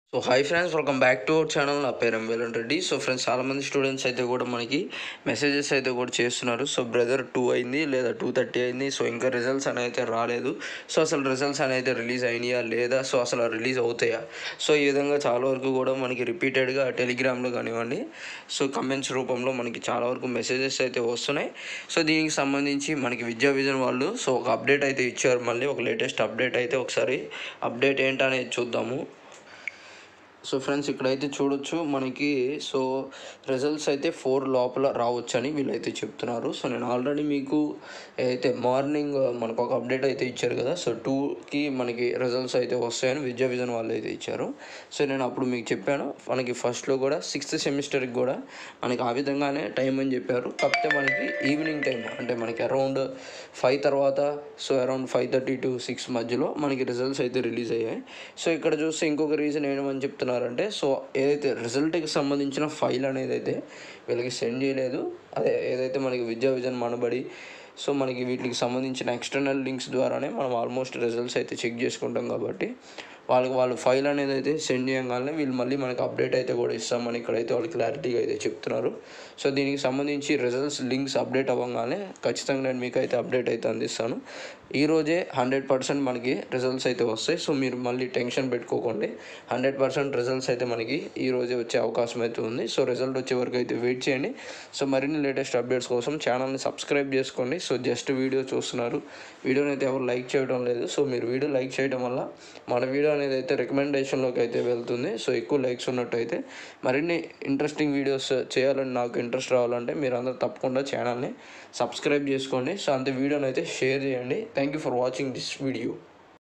so hi friends welcome back to our channel నా పేరు Emvelan Reddy so friends చాలామంది students అయితే కూడా మనకి మెసేజెస్ అయితే కూడా చేస్తున్నారు సో బ్రదర్ టూ అయింది లేదా టూ థర్టీ అయింది సో ఇంకా రిజల్ట్స్ అనేది అయితే రాలేదు సో అసలు రిజల్ట్స్ అనేది రిలీజ్ అయినాయా లేదా సో అసలు రిలీజ్ అవుతాయా సో ఈ విధంగా చాలా వరకు కూడా మనకి రిపీటెడ్గా టెలిగ్రామ్లో కానివ్వండి సో కమెంట్స్ రూపంలో మనకి చాలా వరకు మెసేజెస్ అయితే వస్తున్నాయి సో దీనికి సంబంధించి మనకి విద్యా విజన్ వాళ్ళు సో ఒక అప్డేట్ అయితే ఇచ్చారు మళ్ళీ ఒక లేటెస్ట్ అప్డేట్ అయితే ఒకసారి అప్డేట్ ఏంటనేది చూద్దాము సో ఫ్రెండ్స్ ఇక్కడైతే చూడొచ్చు మనకి సో రిజల్ట్స్ అయితే ఫోర్ లోపల రావచ్చు అని వీళ్ళైతే చెప్తున్నారు సో నేను ఆల్రెడీ మీకు అయితే మార్నింగ్ మనకు ఒక అప్డేట్ అయితే ఇచ్చారు కదా సో టూకి మనకి రిజల్ట్స్ అయితే వస్తాయని విద్యా విజన్ వాళ్ళు అయితే ఇచ్చారు సో నేను అప్పుడు మీకు చెప్పాను మనకి ఫస్ట్లో కూడా సిక్స్త్ సెమిస్టర్కి కూడా మనకి ఆ విధంగానే టైం అని చెప్పారు కాకపోతే మనకి ఈవినింగ్ టైం అంటే మనకి అరౌండ్ ఫైవ్ తర్వాత so around five thirty to six మధ్యలో మనకి రిజల్ట్స్ అయితే రిలీజ్ అయ్యాయి సో ఇక్కడ చూస్తే ఇంకొక రీజన్ ఏమని చెప్తున్నారంటే సో ఏదైతే రిజల్ట్కి సంబంధించిన ఫైల్ అనేది అయితే వీళ్ళకి సెండ్ చేయలేదు అదే ఏదైతే మనకి విద్యా విజన్ మనబడి సో మనకి వీటికి సంబంధించిన ఎక్స్టర్నల్ లింక్స్ ద్వారానే మనం ఆల్మోస్ట్ రిజల్ట్స్ అయితే చెక్ చేసుకుంటాం కాబట్టి వాళ్ళకి వాళ్ళు ఫైల్ అనేది అయితే సెండ్ చేయగానే వీళ్ళు మళ్ళీ మనకి అప్డేట్ అయితే కూడా ఇస్తామని ఇక్కడైతే వాళ్ళు క్లారిటీగా అయితే చెప్తున్నారు సో దీనికి సంబంధించి రిజల్ట్స్ లింక్స్ అప్డేట్ అవ్వగానే ఖచ్చితంగా నేను మీకు అయితే అప్డేట్ అయితే అందిస్తాను ఈరోజే హండ్రెడ్ పర్సెంట్ మనకి రిజల్ట్స్ అయితే వస్తాయి సో మీరు మళ్ళీ టెన్షన్ పెట్టుకోకండి హండ్రెడ్ పర్సెంట్ రిజల్ట్స్ అయితే మనకి ఈ రోజే వచ్చే అవకాశం అయితే ఉంది సో రిజల్ట్ వచ్చే వరకు అయితే వెయిట్ చేయండి సో మరిన్ని లేటెస్ట్ అప్డేట్స్ కోసం ఛానల్ని సబ్స్క్రైబ్ చేసుకోండి సో జస్ట్ వీడియో చూస్తున్నారు వీడియోని అయితే ఎవరు లైక్ చేయడం లేదు సో మీరు వీడియో లైక్ చేయడం వల్ల మన వీడియో అనేది అయితే రికమెండేషన్లోకి అయితే వెళ్తుంది సో ఎక్కువ లైక్స్ ఉన్నట్టయితే మరిన్ని ఇంట్రెస్టింగ్ వీడియోస్ చేయాలని నాకు ఇంట్రెస్ట్ రావాలంటే మీరు అందరూ తప్పకుండా ఛానల్ని సబ్స్క్రైబ్ చేసుకోండి సో అంతే వీడియోని అయితే షేర్ చేయండి thank you for watching this video